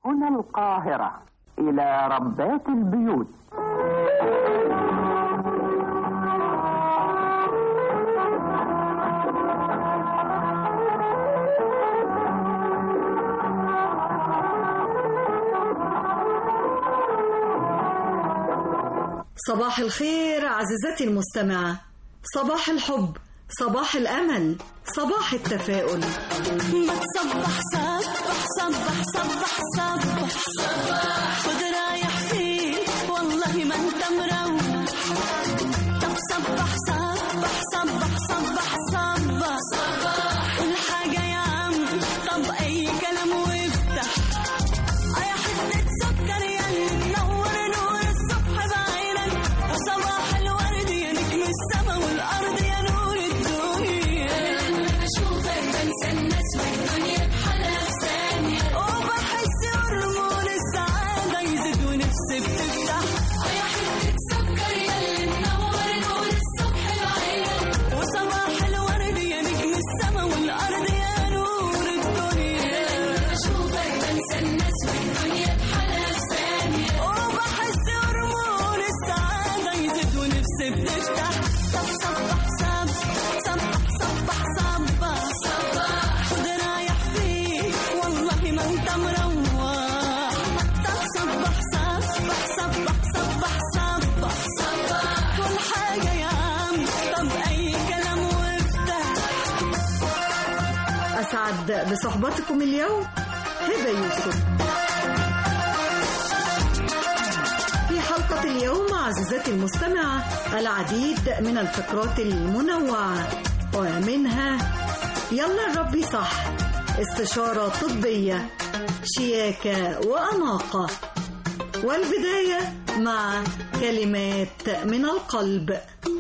هنا القاهرة إلى ربات البيوت صباح الخير عزيزتي المستمعة صباح الحب صباح الأمل صباح التفاؤل ما تصبح صبح صبح صبح صبح صبح خد رايح فين والله ما انت مروح طب صبح صبح صبح صبح صبح صبح كل حاجة يا عم طب أي كلام وافتح يا حتة سكر يا اللي منور نور الصبح بعينك وصباح الورد يا نجم السما والأرض يا نور الدنيا أشوفك بنسى الناس والدنيا بحالها في ثانية وبحس هرمون السعادة يزيد ونفسي بتفتح يا حتة سكر يا اللي منور نور الصبح بعينك وصباح الورد يا نجم السما والأرض يا نور الدنيا أشوفك بنسى الناس والدنيا بحالها في ثانية وبحس هرمون السعادة يزيد ونفسي بتفتح طب صبح صبح صبح صبح صبح صبح خد رايح فيك والله ما انت مروح طب صبح صبح صبح صبح صبح صبح كل حاجة يا عم طب أي كلام وافتح أسعد بصحبتكم اليوم هبة يوسف في حلقة اليوم عزيزتي المستمعة العديد من الفقرات المنوعة ومنها يلا الرب صح استشارة طبية شياكة وأناقة والبداية مع كلمات من القلب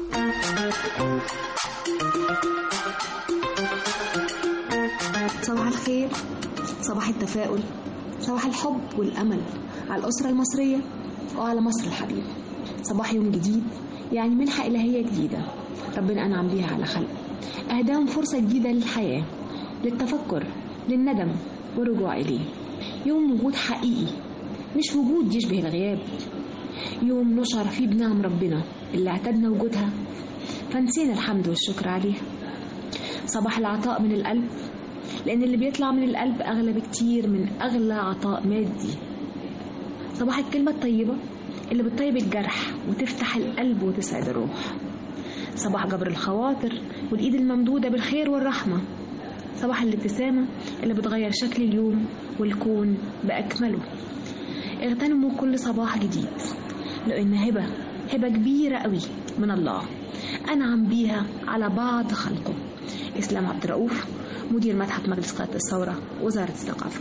صباح الخير صباح التفاؤل صباح الحب والأمل على الأسرة المصرية وعلى مصر الحبيبة صباح يوم جديد يعني منحة إلهية جديدة ربنا أنعم بيها على خلقه أهداهم فرصة جديدة للحياة للتفكر للندم والرجوع إليه يوم وجود حقيقي مش وجود يشبه الغياب يوم نشعر فيه بنعم ربنا اللي اعتدنا وجودها فنسينا الحمد والشكر عليها صباح العطاء من القلب لأن اللي بيطلع من القلب أغلى بكتير من أغلى عطاء مادي صباح الكلمة الطيبة اللي بتطيب الجرح وتفتح القلب وتسعد الروح صباح جبر الخواطر والإيد الممدودة بالخير والرحمة صباح الابتسامة اللي بتغير شكل اليوم والكون بأكمله اغتنموا كل صباح جديد لأن هبة هبة كبيرة قوي من الله أنعم بيها على بعض خلقه إسلام عبد الرؤوف مدير متحف مجلس قادة الثورة وزارة الثقافة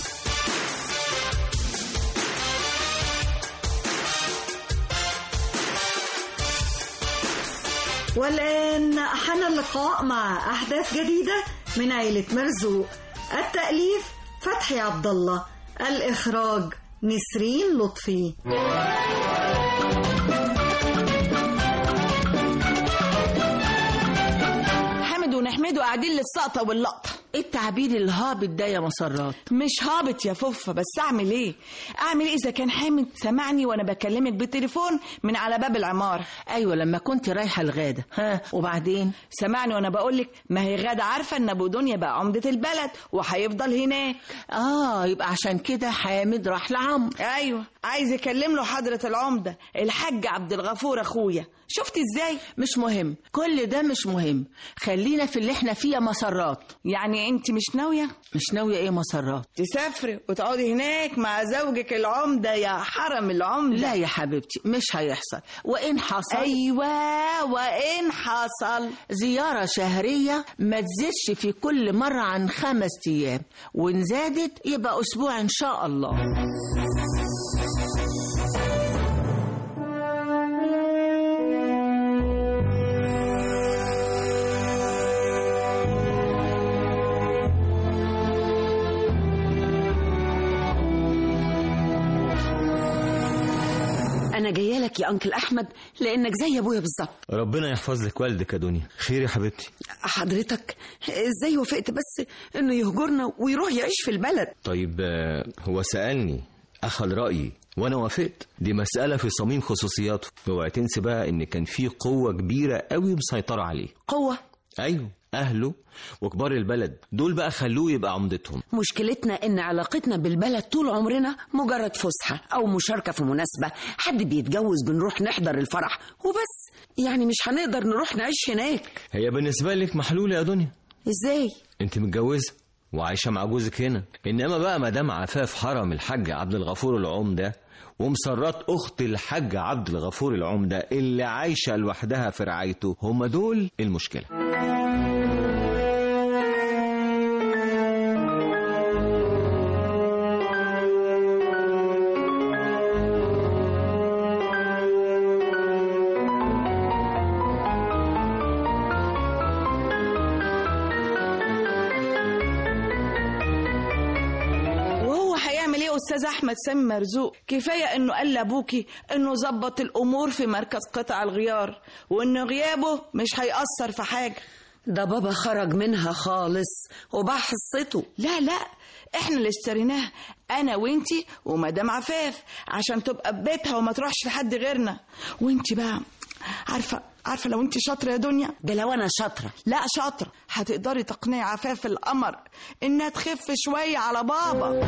والآن حان اللقاء مع أحداث جديدة من عيلة مرزوق التأليف فتحي عبد الله الإخراج نسرين لطفي حامد ونحمده قاعدين للسقطة واللقطة ايه التعبير الهابط ده يا مسرات مش هابط يا فوفة بس اعمل ايه اعمل ايه اذا كان حامد سمعني وانا بكلمك بالتليفون من على باب العمارة ايوه لما كنت رايحه الغاده ها وبعدين سمعني وانا بقولك ما هي غادة عارفة ان ابو دنيا بقى عمدة البلد وهيفضل هناك اه يبقى عشان كده حامد راح لعمرو ايوه عايز يكلم له حضرة العمدة الحاج عبد الغفور اخويا شفت ازاي مش مهم كل ده مش مهم خلينا في اللي احنا فيه يا مسرات يعني انت مش ناوية مش ناويه ايه مسرات تسافري وتقعدي هناك مع زوجك العمدة يا حرم العمدة لا يا حبيبتي مش هيحصل وان حصل ايوه وان حصل زيارة شهرية ما تزيدش في كل مرة عن خمس أيام وإن زادت يبقى أسبوع إن شاء الله انا جايه لك يا انكل احمد لانك زي ابويا بالظبط ربنا يحفظ لك والدك يا دنيا خير يا حبيبتي حضرتك ازاي وافقت بس انه يهجرنا ويروح يعيش في البلد طيب آه، هو سألني أخذ رأيي وأنا وافقت دي مسألة في صميم خصوصياته اوعي تنسي بقى إن كان في قوة كبيرة قوي مسيطرة عليه قوه أيوه أهله وكبار البلد دول بقى خلوه يبقى عمدتهم مشكلتنا ان علاقتنا بالبلد طول عمرنا مجرد فسحه او مشاركه في مناسبه حد بيتجوز بنروح نحضر الفرح وبس يعني مش هنقدر نروح نعيش هناك هي بالنسبة لك محلولة يا دنيا ازاي أنت متجوزة وعايشة مع جوزك هنا إنما بقى مدام عفاف حرم الحاج عبد الغفور العمدة ومسرات أخت الحاج عبد الغفور العمدة اللي عايشة لوحدها في رعايته هم دول المشكلة وهو هيعمل ايه استاذ احمد سامي مرزوق كفايه انه قال لابوكي انه ظبط الامور في مركز قطع الغيار وان غيابه مش هيأثر في حاجه ده بابا خرج منها خالص وباع حصته لا لا احنا اللي اشتريناها انا وانتي ومدام عفاف عشان تبقى في بيتها وما تروحش لحد غيرنا وانتي بقى عارفه عارفه لو انتي شاطره يا دنيا ده لو انا شاطره لا شاطره هتقدري تقنعي عفاف القمر انها تخف شويه على بابا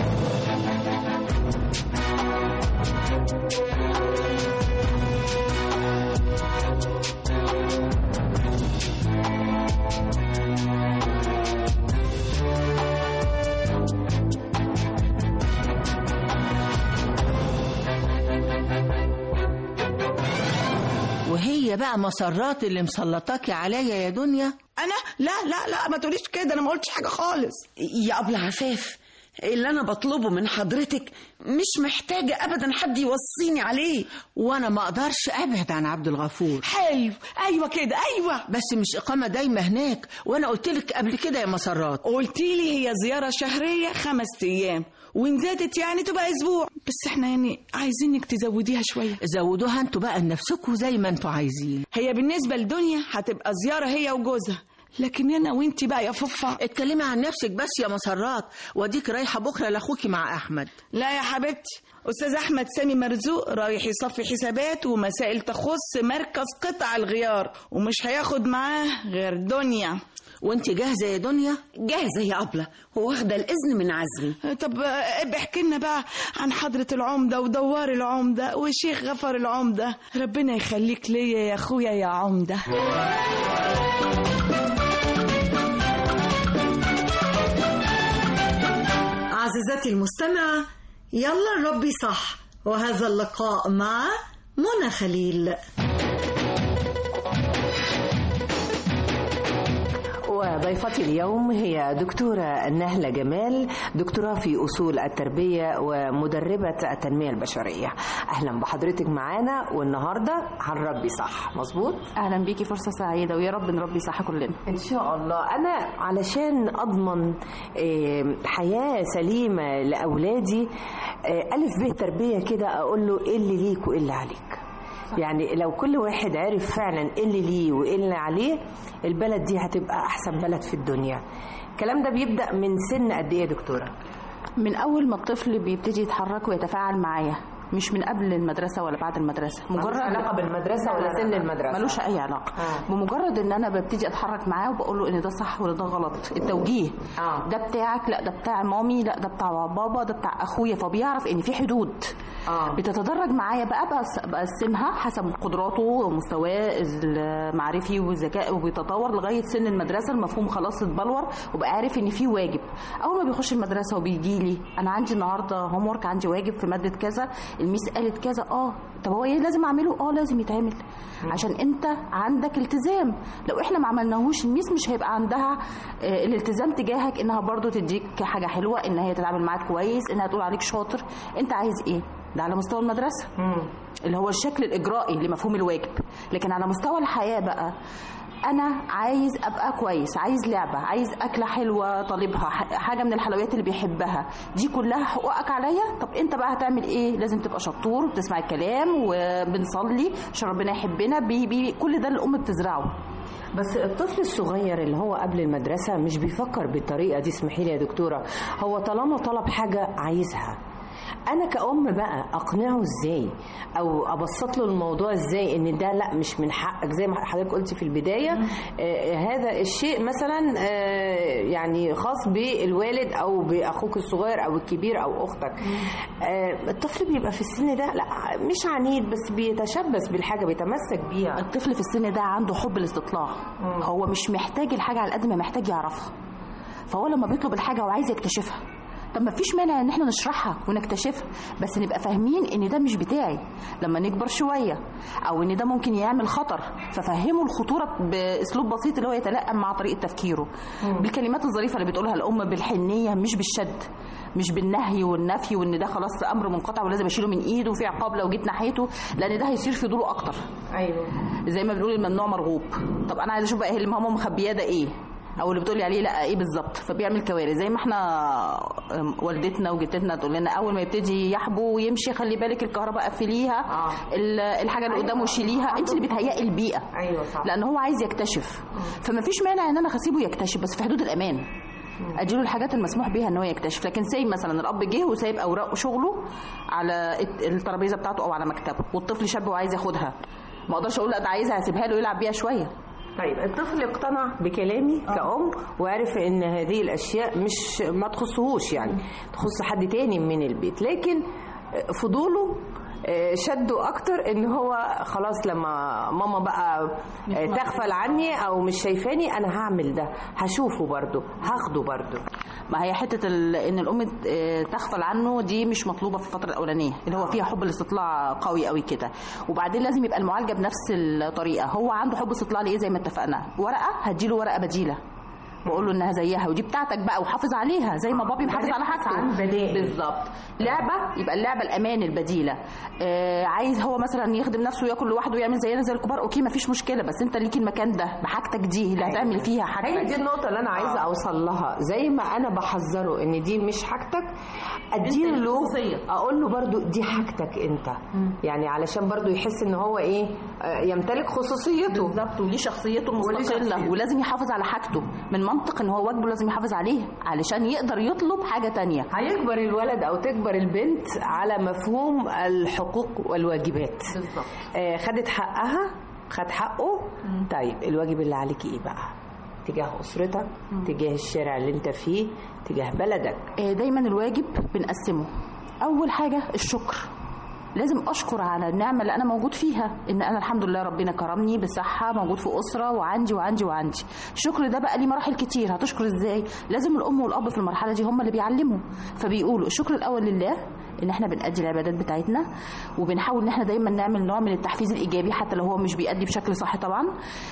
وهي بقى مسرات اللي مسلطاكي عليا يا دنيا انا لا لا لا ما تقوليش كده انا ما قلتش حاجه خالص يا أبلة عفاف اللي أنا بطلبه من حضرتك مش محتاجة أبدا حد يوصيني عليه وانا ما اقدرش ابعد عن عبد الغفور حلو ايوه كده ايوه بس مش اقامه دايمه هناك وانا قلت لك قبل كده يا مسرات قلتي لي هي زياره شهريه خمس ايام وان زادت يعني تبقى اسبوع بس احنا يعني عايزينك تزوديها شويه زودوها انتوا بقى لنفسكم زي ما انتوا عايزين هي بالنسبه لدنيا هتبقى زياره هي وجوزها لكن انا وانتي بقى يا فوفا اتكلمي عن نفسك بس يا مسرات واديك رايحه بكره لاخوكي مع احمد لا يا حبيبتي استاذ احمد سامي مرزوق رايح يصفي حسابات ومسائل تخص مركز قطع الغيار ومش هياخد معاه غير دنيا وانت جاهزه يا دنيا جاهزة يا أبلة واخدة الإذن من عزمي طب ابقى احكي لنا بقى عن حضرة العمدة ودوار العمدة والشيخ غفر العمدة ربنا يخليك ليا يا اخويا يا عمدة عزيزتي المستمعة يلا ربي صح وهذا اللقاء مع منى خليل وضيفتي اليوم هي دكتورة نهلة جمال دكتوراه في أصول التربية ومدربة التنمية البشرية أهلا بحضرتك معانا والنهاردة هنربي صح مظبوط؟ اهلا بيكي فرصه سعيده ويا رب نربي صح كلنا إن شاء الله أنا علشان أضمن آه، حياة سليمة لأولادي آه، ألف به تربية كده أقول له إيه اللي ليك وإيه اللي عليك يعني لو كل واحد عرف فعلا ايه اللي ليه وايه اللي عليه البلد دي هتبقى احسن بلد في الدنيا الكلام ده بيبدا من سن قد ايه يا دكتوره من اول ما الطفل بيبتدي يتحرك ويتفاعل معايا مش من قبل المدرسه ولا بعد المدرسه ملوش علاقة بالمدرسة ولا سن المدرسة؟ ملوش اي علاقه آه. بمجرد ان انا ببتدي اتحرك معاه وبقول له ان ده صح ولا ده غلط التوجيه آه. ده بتاعك لا ده بتاع مامي لا ده بتاع بابا ده بتاع اخويا فبيعرف ان في حدود آه. بتتدرج معايا بقى بقس- بقسمها حسب قدراته ومستواه المعرفي والذكاء وبيتطور لغايه سن المدرسه المفهوم خلاص اتبلور وبقى عارف ان في واجب اول ما بيخش المدرسه وبيجي لي انا عندي النهارده هوم ورك عندي واجب في ماده كذا الميس قالت كذا اه طب هو ايه لازم اعمله اه لازم يتعمل عشان انت عندك التزام لو احنا ما عملناهوش الميس مش هيبقى عندها آه، الالتزام تجاهك انها برضو تديك حاجه حلوه ان هي تتعامل معاك كويس انها تقول عليك شاطر انت عايز ايه ده على مستوى المدرسه اللي هو الشكل الاجرائي لمفهوم الواجب لكن على مستوى الحياه بقى انا عايز ابقى كويس عايز لعبه عايز اكله حلوه طالبها ح- حاجه من الحلويات اللي بيحبها دي كلها حقوقك عليا طب انت بقى هتعمل ايه لازم تبقى شطور وبتسمع الكلام وبنصلي عشان ربنا يحبنا بي بي كل ده الام بتزرعه بس الطفل الصغير اللي هو قبل المدرسة مش بيفكر بالطريقة دي اسمحي لي يا دكتورة هو طالما طلب حاجة عايزها أنا كأم بقى أقنعه إزاي أو أبسط له الموضوع إزاي إن ده لا مش من حقك زي ما حضرتك قلتي في البداية آه هذا الشيء مثلا آه يعني خاص بالوالد أو بأخوك الصغير أو الكبير أو أختك آه الطفل بيبقى في السن ده لا مش عنيد بس بيتشبث بالحاجة بيتمسك بيها الطفل في السن ده عنده حب الاستطلاع هو مش محتاج الحاجه على قد ما محتاج يعرفها فهو لما بيطلب الحاجه وعايز يكتشفها طب ما فيش مانع ان احنا نشرحها ونكتشفها بس نبقى فاهمين ان ده مش بتاعي لما نكبر شويه او ان ده ممكن يعمل خطر ففهمه الخطوره باسلوب بسيط اللي هو يتلائم مع طريقه تفكيره بالكلمات الظريفه اللي بتقولها الام بالحنيه مش بالشد مش بالنهي والنفي وان ده خلاص امر منقطع ولازم اشيله من ايده وفي عقاب لو جيت ناحيته لان ده هيصير في دوره اكتر ايوه زي ما بنقول الممنوع مرغوب طب انا عايزه اشوف بقى اللي ماما مخبياه ده ايه او اللي بتقولي عليه لا ايه بالظبط فبيعمل كوارث زي ما احنا أم، والدتنا وجدتنا تقول لنا اول ما يبتدي يحبو ويمشي خلي بالك الكهرباء قفليها آه. ال- الحاجه اللي قدامه شيليها انت اللي بتهيئي البيئه أيوة صح. لان هو عايز يكتشف فما فيش مانع ان انا اسيبه يكتشف بس في حدود الامان اديله الحاجات المسموح بيها ان هو يكتشف لكن سايب مثلا الاب جه وسايب اوراق شغله على الت- الترابيزه بتاعته او على مكتبه والطفل شاب وعايز ياخدها ما اقدرش اقول لا ده عايزها هسيبها له يلعب بيها شويه طيب الطفل اقتنع بكلامي كأم وعرف ان هذه الاشياء مش ما تخصهوش يعني تخص حد تاني من البيت لكن فضوله آه، شده اكتر ان هو خلاص لما ماما بقى آه، تغفل عني او مش شايفاني انا هعمل ده هشوفه برضو هاخده برضو ما هي حته ال- ان الام آه، تغفل عنه دي مش مطلوبه في الفتره الاولانيه اللي هو فيها حب الاستطلاع قوي قوي كده وبعدين لازم يبقى المعالجه بنفس الطريقه هو عنده حب استطلاع لايه زي ما اتفقنا ورقه هديله ورقه بديله بقول له انها زيها ودي بتاعتك بقى وحافظ عليها زي ما بابي محافظ على حاجته عن بدائل. بالظبط لعبه يبقى اللعبه الامان البديله آه عايز هو مثلا يخدم نفسه وياكل لوحده ويعمل زينا زي الكبار اوكي مفيش مشكله بس انت ليك المكان ده بحاجتك دي اللي هتعمل فيها حاجتك هي دي النقطة اللي أنا عايزة أوصل لها زي ما أنا بحذره إن دي مش حاجتك أديله أقول له برضو دي حاجتك أنت يعني علشان برضو يحس إن هو إيه آه، يمتلك خصوصيته بالظبط وليه شخصيته وليه المستقله شخصيته. ولازم يحافظ على حاجته من منطق ان هو واجبه لازم يحافظ عليه علشان يقدر يطلب حاجه تانية هيكبر الولد أو تكبر البنت على مفهوم الحقوق والواجبات بالظبط آه، خدت حقها خد حقه طيب الواجب اللي عليك إيه بقى تجاه أسرتك تجاه الشارع اللي أنت فيه تجاه بلدك آه، دايما الواجب بنقسمه اول حاجه الشكر لازم اشكر على النعمه اللي انا موجود فيها ان انا الحمد لله ربنا كرمني بصحه موجود في اسره وعندي وعندي وعندي الشكر ده بقى ليه مراحل كتير هتشكر ازاي لازم الام والاب في المرحله دي هم اللي بيعلموا فبيقولوا الشكر الاول لله ان احنا بنأدي العبادات بتاعتنا وبنحاول ان احنا دايما نعمل نوع من التحفيز الايجابي حتى لو هو مش بيأدي بشكل صح طبعا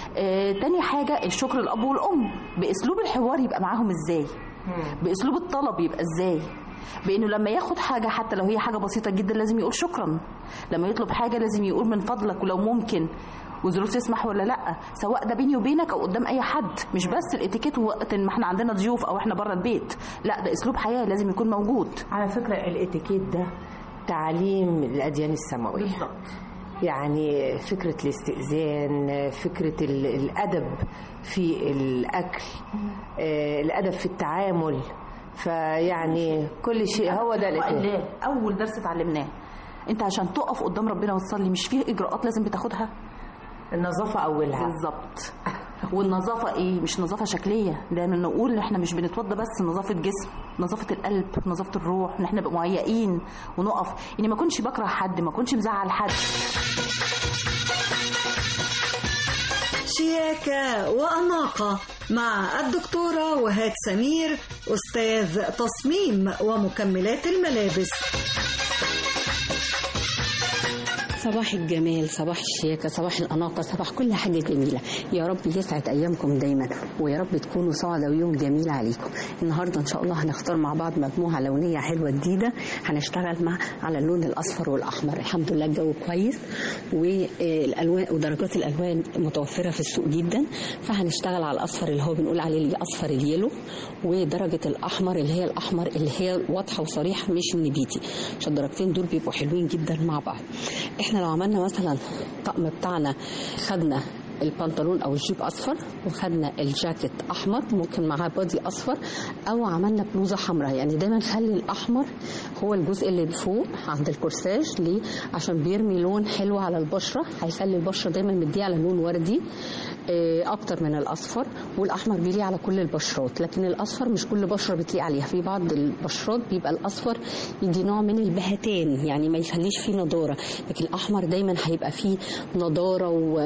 آه تاني حاجه الشكر الاب والام باسلوب الحوار يبقى معاهم ازاي باسلوب الطلب يبقى ازاي بانه لما ياخد حاجه حتى لو هي حاجه بسيطه جدا لازم يقول شكرا لما يطلب حاجه لازم يقول من فضلك ولو ممكن وظروف تسمح ولا لا سواء ده بيني وبينك او قدام اي حد مش بس الاتيكيت وقت ما احنا عندنا ضيوف او احنا بره البيت لا ده اسلوب حياه لازم يكون موجود على فكرة الاتيكيت ده تعليم الأديان السماوية بالظبط يعني فكرة الاستئذان فكرة ال- الأدب في الأكل آه، الأدب في التعامل فيعني كل شيء هو ده الاتيكيت الله اول درس اتعلمناه انت عشان تقف قدام ربنا وتصلي مش فيه اجراءات لازم بتاخدها النظافة أولها بالظبط والنظافة ايه مش نظافة شكلية لأن نقول احنا مش بنتوضى بس نظافة جسم نظافة القلب نظافة الروح ان احنا نبقى مهيئين ونقف يعني ما كنش بكره حد ما كنش مزعل حد شياكة وأناقة مع الدكتورة وهاد سمير أستاذ تصميم ومكملات الملابس صباح الجمال صباح الشياكة صباح الأناقة صباح كل حاجة جميلة يا رب يسعد أيامكم دايما ويا رب تكونوا سعداء ويوم جميل عليكم النهاردة إن شاء الله هنختار مع بعض مجموعة لونية حلوة جديدة هنشتغل مع على اللون الأصفر والأحمر الحمد لله الجو كويس والألوان ودرجات الألوان متوفرة في السوق جدا فهنشتغل على الأصفر اللي هو بنقول عليه الأصفر اليلو ودرجة الأحمر اللي هي الأحمر اللي هي واضحة وصريحة مش نبيتي عشان الدرجتين دول بيبقوا حلوين جدا مع بعض احنا لو عملنا مثلا الطقم بتاعنا خدنا البنطلون او الجيب اصفر وخدنا الجاكيت احمر ممكن معاه بادي اصفر او عملنا بلوزه حمراء يعني دايما خلي الاحمر هو الجزء اللي فوق عند الكورساج ليه عشان بيرمي لون حلو على البشره هيخلي البشره دايما مديه على لون وردي آه، اكتر من الاصفر والاحمر بيليق على كل البشرات لكن الاصفر مش كل بشره بتليق عليها في بعض البشرات بيبقى الاصفر يدي نوع من البهتان يعني ما يخليش فيه نضاره لكن الاحمر دايما هيبقى فيه نضاره و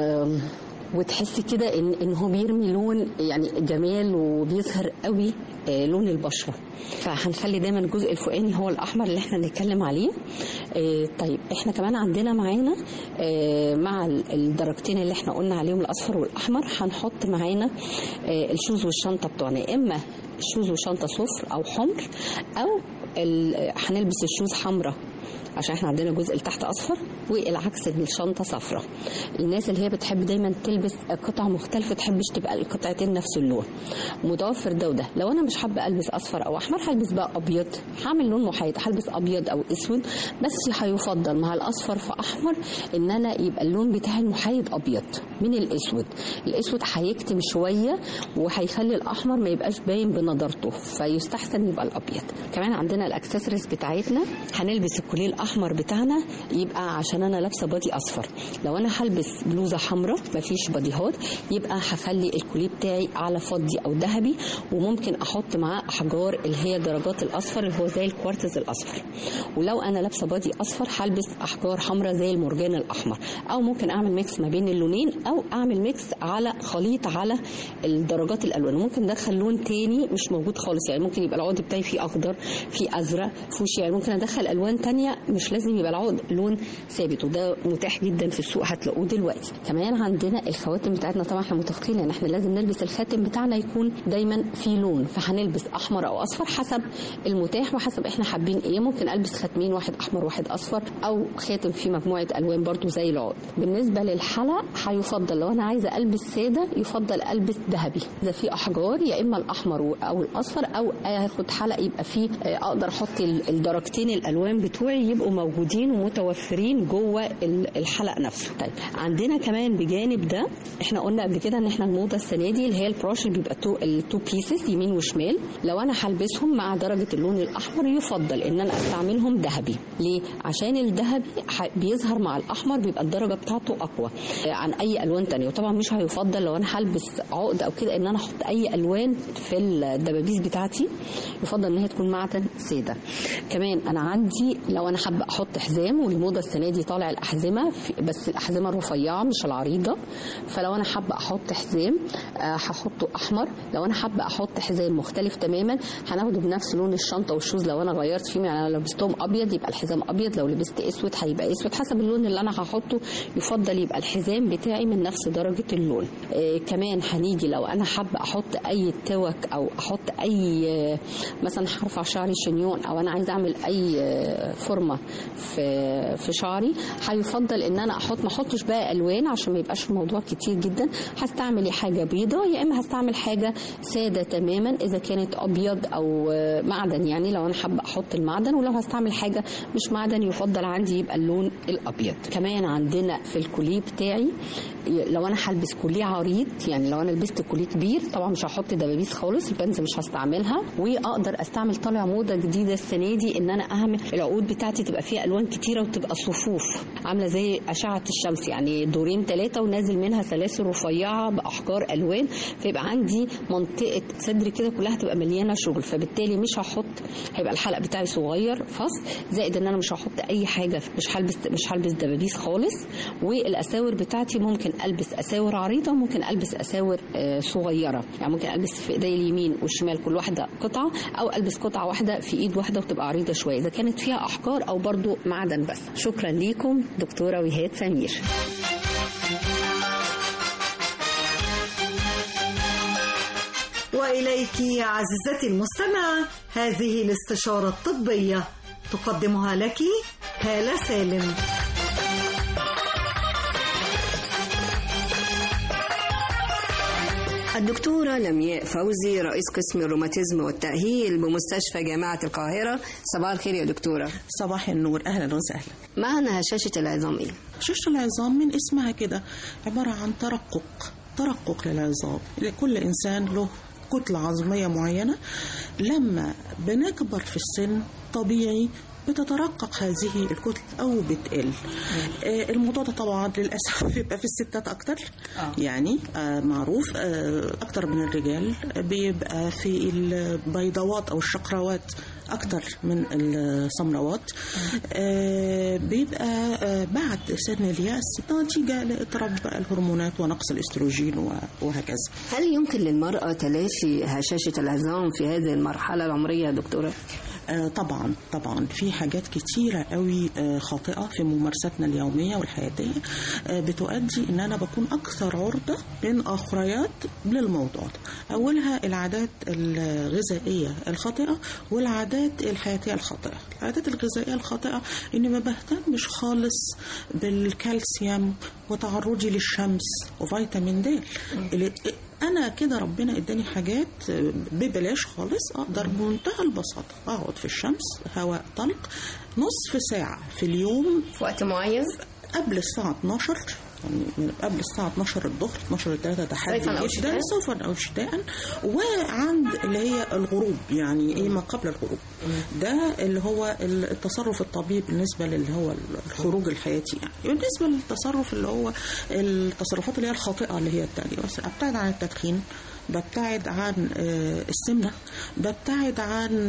وتحسي كده ان ان هو بيرمي لون يعني جمال وبيظهر قوي آه، لون البشره فهنخلي دايما الجزء الفوقاني هو الاحمر اللي احنا نتكلم عليه آه، طيب احنا كمان عندنا معانا آه، مع ال- الدرجتين اللي احنا قلنا عليهم الاصفر والاحمر هنحط معانا آه، الشوز والشنطه بتوعنا يا اما شوز وشنطه صفر او حمر او ال- هنلبس الشوز حمراء عشان احنا عندنا جزء اللي تحت اصفر والعكس ان الشنطه صفراء الناس اللي هي بتحب دايما تلبس قطع مختلفه تحبش تبقى القطعتين نفس اللون متوفر ده وده لو انا مش حابه البس اصفر او احمر هلبس بقى ابيض هعمل لون محايد هلبس ابيض او اسود بس هيفضل مع الاصفر في احمر ان انا يبقى اللون بتاعي المحايد ابيض من الاسود الاسود هيكتم شويه وهيخلي الاحمر ما يبقاش باين بنضارته فيستحسن يبقى الابيض كمان عندنا الاكسسوارز بتاعتنا هنلبس الكوليه الاحمر بتاعنا يبقى عشان انا لابسه بادي اصفر لو انا هلبس بلوزه حمراء مفيش باديهات يبقى هخلي الكوليه بتاعي على فضي او ذهبي وممكن احط معاه احجار اللي هي درجات الاصفر اللي هو زي الكوارتز الاصفر ولو انا لابسه بادي اصفر هلبس احجار حمراء زي المرجان الاحمر او ممكن اعمل ميكس ما بين اللونين او اعمل ميكس على خليط على الدرجات الالوان ممكن ادخل لون تاني مش موجود خالص يعني ممكن يبقى العقد بتاعي فيه اخضر فيه ازرق فوشي يعني ممكن ادخل الوان تانية مش لازم يبقى العقد لون ثابت وده متاح جدا في السوق هتلاقوه دلوقتي كمان عندنا الخواتم بتاعتنا طبعا احنا متفقين ان احنا لازم نلبس الخاتم بتاعنا يكون دايما فيه لون فهنلبس احمر او اصفر حسب المتاح وحسب احنا حابين ايه ممكن البس خاتمين واحد احمر واحد اصفر او خاتم فيه مجموعه الوان برضو زي العقد بالنسبه للحلق هيفضل لو انا عايزه البس ساده يفضل البس ذهبي اذا في احجار يا اما الاحمر او الاصفر او اخد حلق يبقى فيه آه، اقدر احط ال- الدرجتين الالوان بتوعي يبقوا موجودين ومتوفرين جوه ال- الحلق نفسه طيب عندنا كمان بجانب ده احنا قلنا قبل كده ان احنا الموضه السنه دي اللي هي البروش اللي بيبقى تو التو بيسز يمين وشمال لو انا هلبسهم مع درجه اللون الاحمر يفضل ان انا استعملهم ذهبي ليه عشان الذهبي ح- بيظهر مع الاحمر بيبقى الدرجه بتاعته اقوى آه، عن اي الوان تانية وطبعا مش هيفضل لو انا هلبس عقد او كده ان انا احط اي الوان في الدبابيس بتاعتي يفضل ان هي تكون معدن ساده كمان انا عندي لو انا حابه احط حزام والموضه السنه دي طالع الاحزمه في- بس الاحزمه الرفيعه مش العريضه فلو انا حابه احط حزام آه، هحطه احمر لو انا حابه احط حزام مختلف تماما هناخده بنفس لون الشنطه والشوز لو انا غيرت فيهم يعني انا لو لبستهم ابيض يبقى الحزام ابيض لو لبست اسود هيبقى اسود حسب اللون اللي انا هحطه يفضل يبقى الحزام بتاعي من نفس درجه اللون آه كمان هنيجي لو انا حابه احط اي توك او احط اي آه، مثلا هرفع شعري شنيون او انا عايزه اعمل اي آه، فورمه في في شعري هيفضل ان انا احط ما احطش بقى الوان عشان ما يبقاش الموضوع كتير جدا هستعمل يا حاجه بيضه يا اما هستعمل حاجه ساده تماما اذا كانت ابيض او آه، معدن يعني لو انا حابه احط المعدن ولو هستعمل حاجه مش معدن يفضل عندي يبقى اللون الابيض كمان عندنا في الكوليه بتاعي لو انا هلبس كوليه عريض يعني لو انا لبست كوليه كبير طبعا مش هحط دبابيس خالص البنز مش هستعملها واقدر استعمل طالع موضه جديده السنه دي ان انا اعمل العقود بتاعتي تبقى فيها الوان كتيره وتبقى صفوف عامله زي اشعه الشمس يعني دورين ثلاثه ونازل منها سلاسل رفيعه باحجار الوان فيبقى عندي منطقه صدري كده كلها تبقى مليانه شغل فبالتالي مش هحط هيبقى الحلق بتاعي صغير فص زائد ان انا مش هحط اي حاجه مش هلبس مش هلبس دبابيس خالص والاساور بتاعتي ممكن البس اساور عريضه وممكن البس اساور آه، صغيره يعني ممكن البس في ايدي اليمين والشمال كل واحده قطعه او البس قطعه واحده في ايد واحده وتبقى عريضه شويه اذا كانت فيها احجار سكر او برضو معدن بس شكرا ليكم دكتوره وهاد سمير وإليك عزيزتي المستمعة هذه الاستشارة الطبية تقدمها لك هالة سالم الدكتورة لمياء فوزي رئيس قسم الروماتيزم والتأهيل بمستشفى جامعة القاهرة صباح الخير يا دكتورة صباح النور أهلا وسهلا معنى هشاشة العظام إيه؟ هشاشة العظام من اسمها كده عبارة عن ترقق ترقق للعظام كل إنسان له كتلة عظمية معينة لما بنكبر في السن طبيعي بتترقق هذه الكتلة أو بتقل آه الموضوع ده طبعا للأسف بيبقى في الستات أكتر آه. يعني آه معروف آه أكتر من الرجال بيبقى في البيضاوات أو الشقراوات أكتر من السمراوات آه بيبقى آه بعد سن اليأس نتيجة لاضطراب الهرمونات ونقص الاستروجين وهكذا هل يمكن للمرأة تلافي هشاشة العظام في هذه المرحلة العمرية يا دكتورة؟ آه طبعا طبعا في حاجات كتيرة قوي آه خاطئة في ممارستنا اليومية والحياتية آه بتؤدي ان انا بكون اكثر عرضة من اخريات للموضوع ده اولها العادات الغذائية الخاطئة والعادات الحياتية الخاطئة العادات الغذائية الخاطئة اني ما بهتمش خالص بالكالسيوم وتعرضي للشمس وفيتامين د انا كده ربنا اداني حاجات ببلاش خالص اقدر بمنتهى البساطه اقعد في الشمس هواء طلق نصف ساعه في اليوم في وقت معين قبل الساعه 12 يعني من قبل الساعة 12 الظهر 12 ل 3 تحدي جدا صيفا أو شتاء وعند اللي هي الغروب يعني إيه ما قبل الغروب ده اللي هو التصرف الطبيعي بالنسبة للي هو الخروج الحياتي يعني بالنسبة للتصرف اللي هو التصرفات اللي هي الخاطئة اللي هي التانية بس أبتعد عن التدخين ببتعد عن السمنة ببتعد عن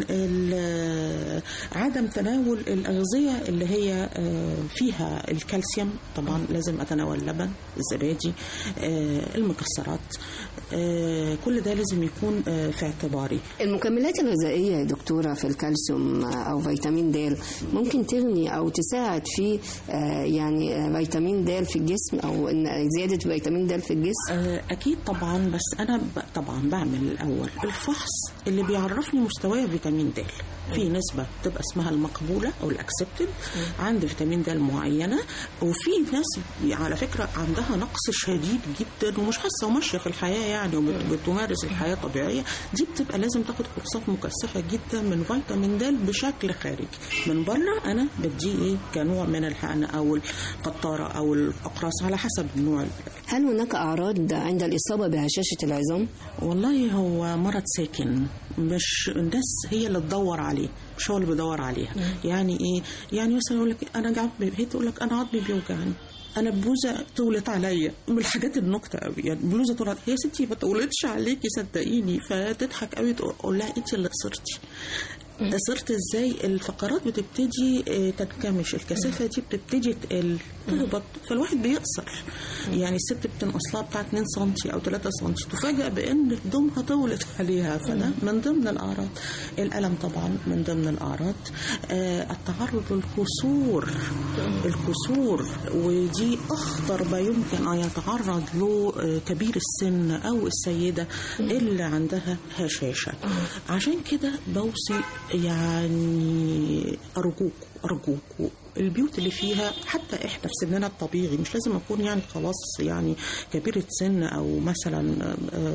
عدم تناول الأغذية اللي هي فيها الكالسيوم طبعا لازم أتناول اللبن الزبادي المكسرات كل ده لازم يكون في اعتباري المكملات الغذائية يا دكتورة في الكالسيوم أو فيتامين د ممكن تغني أو تساعد في يعني فيتامين د في الجسم أو زيادة فيتامين د في الجسم أكيد طبعا بس أنا طبعا بعمل الاول الفحص اللي بيعرفني مستوى فيتامين د في نسبه تبقى اسمها المقبوله او الاكسبتد عند فيتامين د معينه وفي ناس على فكره عندها نقص شديد جدا ومش حاسه وماشيه في الحياه يعني وبتمارس الحياه طبيعيه دي بتبقى لازم تاخد كورسات مكثفه جدا من فيتامين د بشكل خارجي من بره انا بديه ايه كنوع من الحقن او القطاره او الاقراص على حسب النوع هل هناك اعراض عند الاصابه بهشاشه العظام والله هو مرض ساكن مش الناس هي اللي تدور عليه مش هو اللي بيدور عليها يعني ايه يعني مثلا يقول لك انا قاعد هي تقول لك انا عظمي بيوجعني انا بلوزه طولت عليا من الحاجات النكته قوي يعني بلوزه طولت هي ستي ما طولتش عليكي صدقيني فتضحك قوي تقول لها انت اللي قصرتي قصرت ازاي الفقرات بتبتدي تنكمش الكثافه دي بتبتدي تقل تهبط فالواحد بيقصر يعني الست بتنقص لها بتاع 2 سم او 3 سم تفاجئ بان هدومها طولت عليها فده من ضمن الاعراض الالم طبعا من ضمن الاعراض آه التعرض للكسور الكسور ودي اخطر ما يمكن ان يتعرض له كبير السن او السيده اللي عندها هشاشه عشان كده بوصي يعني أرجوك أرجوك البيوت اللي فيها حتى احنا في سننا الطبيعي مش لازم اكون يعني خلاص يعني كبيره سن او مثلا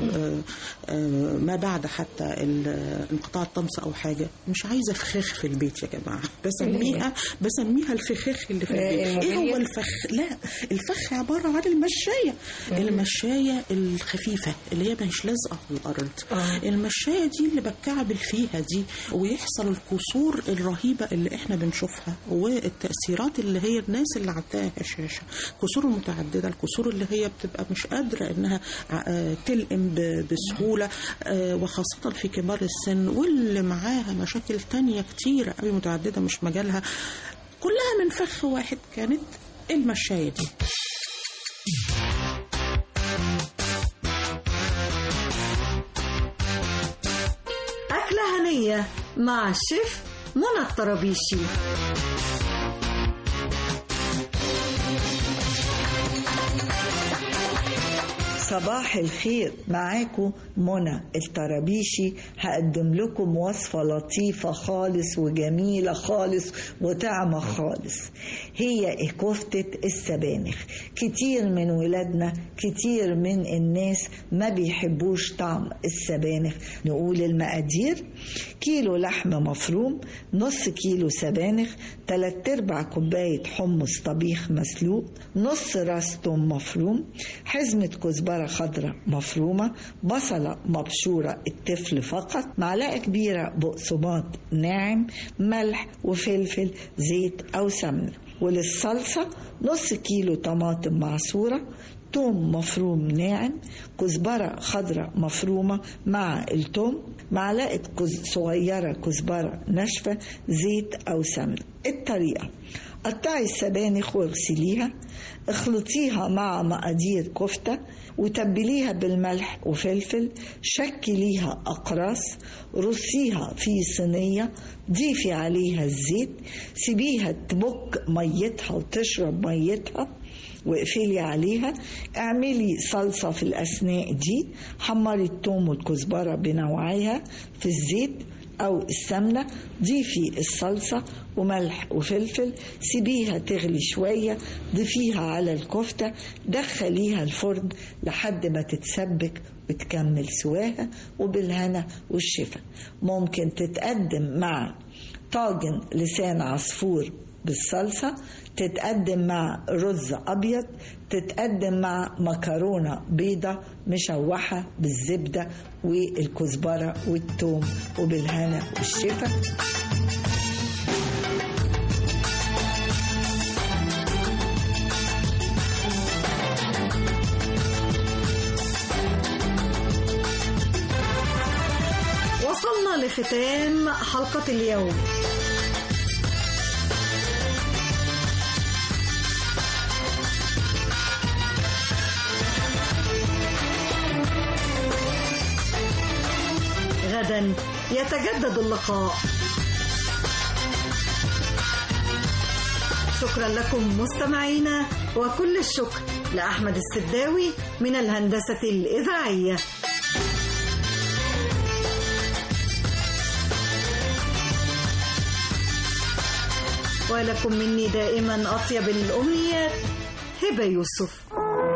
ما بعد حتى انقطاع الطمس او حاجه مش عايزه فخاخ في البيت يا جماعه بسميها بسميها الفخاخ اللي في البيت ايه هو الفخ لا الفخ عباره عن المشايه المشايه الخفيفه اللي هي مش لازقه في الارض المشايه دي اللي بتكعبل فيها دي ويحصل الكسور الرهيبه اللي احنا بنشوفها والتاثيرات اللي هي الناس اللي عندها هشاشه كسور متعدده الكسور اللي هي بتبقى مش قادره انها تلئم بسهوله وخاصه في كبار السن واللي معاها مشاكل تانية كتيره قوي متعدده مش مجالها كلها من فخ واحد كانت المشايه دي أكلة هنية مع الشيف منى الطرابيشي صباح الخير معاكم منى الطرابيشي هقدم لكم وصفة لطيفة خالص وجميلة خالص وطعمة خالص هي كفتة السبانخ كتير من ولادنا كتير من الناس ما بيحبوش طعم السبانخ نقول المقادير كيلو لحم مفروم نص كيلو سبانخ تلات ارباع كوباية حمص طبيخ مسلوق نص راس توم مفروم حزمة كزبرة خضراء مفرومة بصلة مبشورة الطفل فقط معلقة كبيرة بقسماط ناعم ملح وفلفل زيت أو سمنة وللصلصة نص كيلو طماطم معصورة توم مفروم ناعم كزبرة خضراء مفرومة مع التوم معلقة كز صغيرة كزبرة ناشفة زيت أو سمنة الطريقة قطعي السبانخ واغسليها اخلطيها مع مقادير كفتة وتبليها بالملح وفلفل شكليها أقراص رصيها في صينية ضيفي عليها الزيت سيبيها تبك ميتها وتشرب ميتها واقفلي عليها اعملي صلصة في الأثناء دي حمري التوم والكزبرة بنوعيها في الزيت أو السمنة ضيفي الصلصة وملح وفلفل سيبيها تغلي شوية ضيفيها على الكفتة دخليها الفرن لحد ما تتسبك وتكمل سواها وبالهنا والشفا ممكن تتقدم مع طاجن لسان عصفور بالصلصة تتقدم مع رز أبيض تتقدم مع مكرونة بيضة مشوحة بالزبدة والكزبرة والثوم وبالهنا والشفا وصلنا لختام حلقة اليوم غدا يتجدد اللقاء شكرا لكم مستمعينا وكل الشكر لأحمد السداوي من الهندسة الإذاعية ولكم مني دائما أطيب الأمنيات هبة يوسف